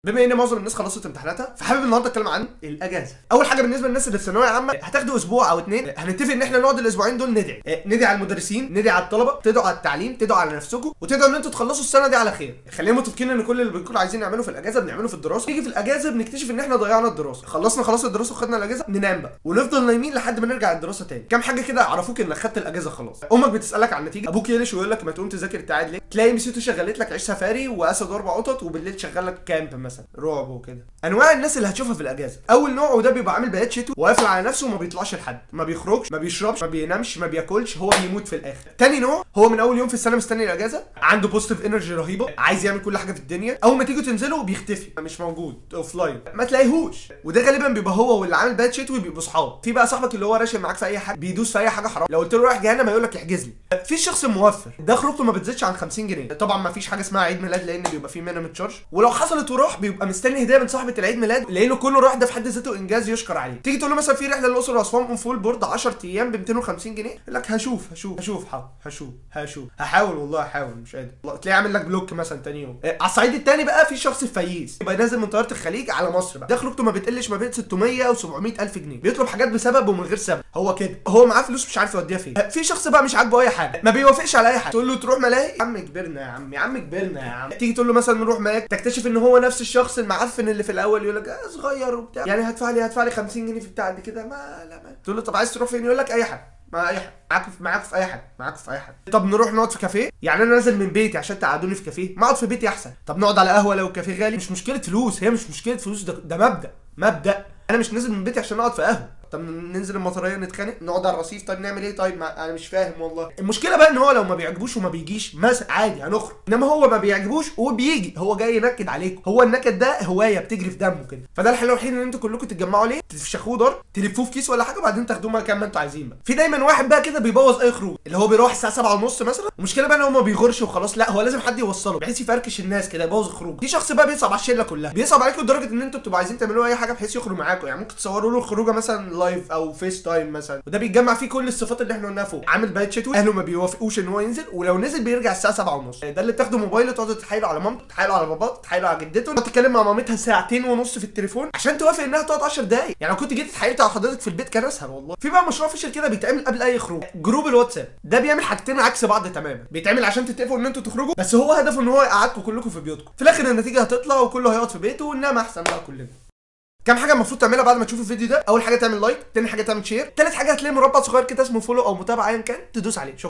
بما ان معظم الناس خلصت امتحاناتها فحابب النهارده اتكلم عن الاجازه اول حاجه بالنسبه للناس اللي في ثانويه عامه هتاخدوا اسبوع او اتنين هنتفق ان احنا نقعد الاسبوعين دول ندعي اه، ندعي على المدرسين ندعي على الطلبه تدعوا على التعليم تدعوا على نفسكم وتدعوا ان انتوا تخلصوا السنه دي على خير خلينا متفقين ان كل اللي بنكون عايزين نعمله في الاجازه بنعمله في الدراسه نيجي في الاجازه بنكتشف ان احنا ضيعنا الدراسه خلصنا خلاص الدراسه وخدنا الاجازه ننام بقى ونفضل نايمين لحد ما نرجع الدراسه تاني كام حاجه كده يعرفوك انك خدت الاجازه خلاص امك بتسالك عن النتيجه ابوك يلش ويقول لك ما تقوم تذاكر انت قاعد ليه تلاقي مسيتو شغلت لك عيش سفاري واسد واربع قطط وبالليل شغال لك كامب مثلا رعب وكده انواع الناس اللي هتشوفها في الاجازه اول نوع وده بيبقى عامل بيات شتوي وقافل على نفسه وما بيطلعش لحد ما بيخرجش ما بيشربش ما بينامش ما بياكلش هو بيموت في الاخر تاني نوع هو من اول يوم في السنه مستني الاجازه عنده بوزيتيف انرجي رهيبه عايز يعمل كل حاجه في الدنيا اول ما تيجوا تنزلوا بيختفي مش موجود اوف لاين ما تلاقيهوش وده غالبا بيبقى هو واللي عامل بيات شتوي بيبقوا صحاب في بقى صاحبك اللي هو راشق معاك في اي حاجه بيدوس في اي حاجه حرام لو قلت له رايح جهنم هيقول لك احجز لي في الشخص الموفر ده خروجته ما بتزيدش عن 50 جنيه طبعا ما فيش حاجه اسمها عيد ميلاد لان بيبقى فيه مينيمم تشارج ولو حصلت وراح بيبقى مستني هديه من صاحبه العيد ميلاد لانه كله راح ده في حد ذاته انجاز يشكر عليه تيجي تقول له مثلا في رحله الاقصر واسوان اون فول بورد 10 ايام ب 250 جنيه يقول لك هشوف هشوف هشوف حاضر هشوف هشوف هحاول والله هحاول مش قادر والله تلاقيه عامل لك بلوك مثلا تاني يوم آه، على الصعيد التاني بقى في شخص فييس يبقى نازل من طياره الخليج على مصر بقى ده خروجته ما بتقلش ما بين 600 و 700 الف جنيه بيطلب حاجات بسبب ومن غير سبب هو كده هو معاه فلوس مش عارف يوديها فين آه، في شخص بقى مش عاجبه اي حاجه ما بيوافقش على اي حاجه تقول له تروح ملاهي يا عم كبرنا يا عم يا عم كبرنا يا عم تيجي تقول له مثلا نروح ماك تكتشف ان هو نفس الشخص المعفن اللي في الاول يقول لك آه صغير وبتاع يعني هدفع لي هدفع لي 50 جنيه في بتاع قد كده ما لا ما تقول له طب عايز تروح فين يقول لك اي حاجه ما اي حاجه معاكم في معاكم في اي حاجه معاكم في اي حاجه طب نروح نقعد في كافيه يعني انا نازل من بيتي عشان تقعدوني في كافيه ما اقعد في بيتي احسن طب نقعد على قهوه لو الكافيه غالي مش مشكله فلوس هي مش مشكله فلوس ده, ده مبدا مبدا انا مش نازل من بيتي عشان اقعد في قهوه طب ننزل المطريه نتخانق نقعد على الرصيف طيب نعمل ايه طيب ما انا مش فاهم والله المشكله بقى ان هو لو ما بيعجبوش وما بيجيش مثلا عادي هنخرج انما هو ما بيعجبوش وبيجي هو جاي ينكد عليكم هو النكد ده هوايه بتجري في دمه كده فده الحل الوحيد ان انتوا كلكم تتجمعوا عليه تفشخوه ضرب تلفوه في كيس ولا حاجه وبعدين تاخدوه مكان ما انتوا عايزين بقى في دايما واحد بقى كده بيبوظ اي خروج اللي هو بيروح الساعه 7 ونص مثلا المشكله بقى ان هو ما بيغورش وخلاص لا هو لازم حد يوصله بحيث يفركش الناس كده يبوظ الخروج في شخص بقى بيصعب على الشله كلها بيصعب عليكم لدرجه ان انتوا بتبقوا عايزين تعملوا اي حاجه بحيث يخرج معاكم يعني ممكن تصوروا له الخروجه مثلا لايف او فيس تايم مثلا وده بيتجمع فيه كل الصفات اللي احنا قلناها فوق عامل بايت شتوي اهله ما بيوافقوش ان هو ينزل ولو نزل بيرجع الساعه 7 ونص ده اللي بتاخده موبايله تقعدوا تتحايلوا على مامته تتحايلوا على باباه تتحايلوا على جدته تقعد تتكلم مع مامتها ساعتين ونص في التليفون عشان توافق انها تقعد 10 دقايق يعني لو كنت جيت اتحايلت على حضرتك في البيت كان اسهل والله في بقى مشروع فشل كده بيتعمل قبل اي خروج جروب الواتساب ده بيعمل حاجتين عكس بعض تماما بيتعمل عشان تتفقوا ان انتوا تخرجوا بس هو هدفه ان هو يقعدكم كلكم في بيوتكم في الاخر النتيجه هتطلع وكله هيقعد في بيته وننام احسن بقى كلنا كام حاجه المفروض تعملها بعد ما تشوف الفيديو ده اول حاجه تعمل لايك تاني حاجه تعمل شير تالت حاجه هتلاقي مربع صغير كده اسمه فولو او متابعه ايا كان تدوس عليه شكرا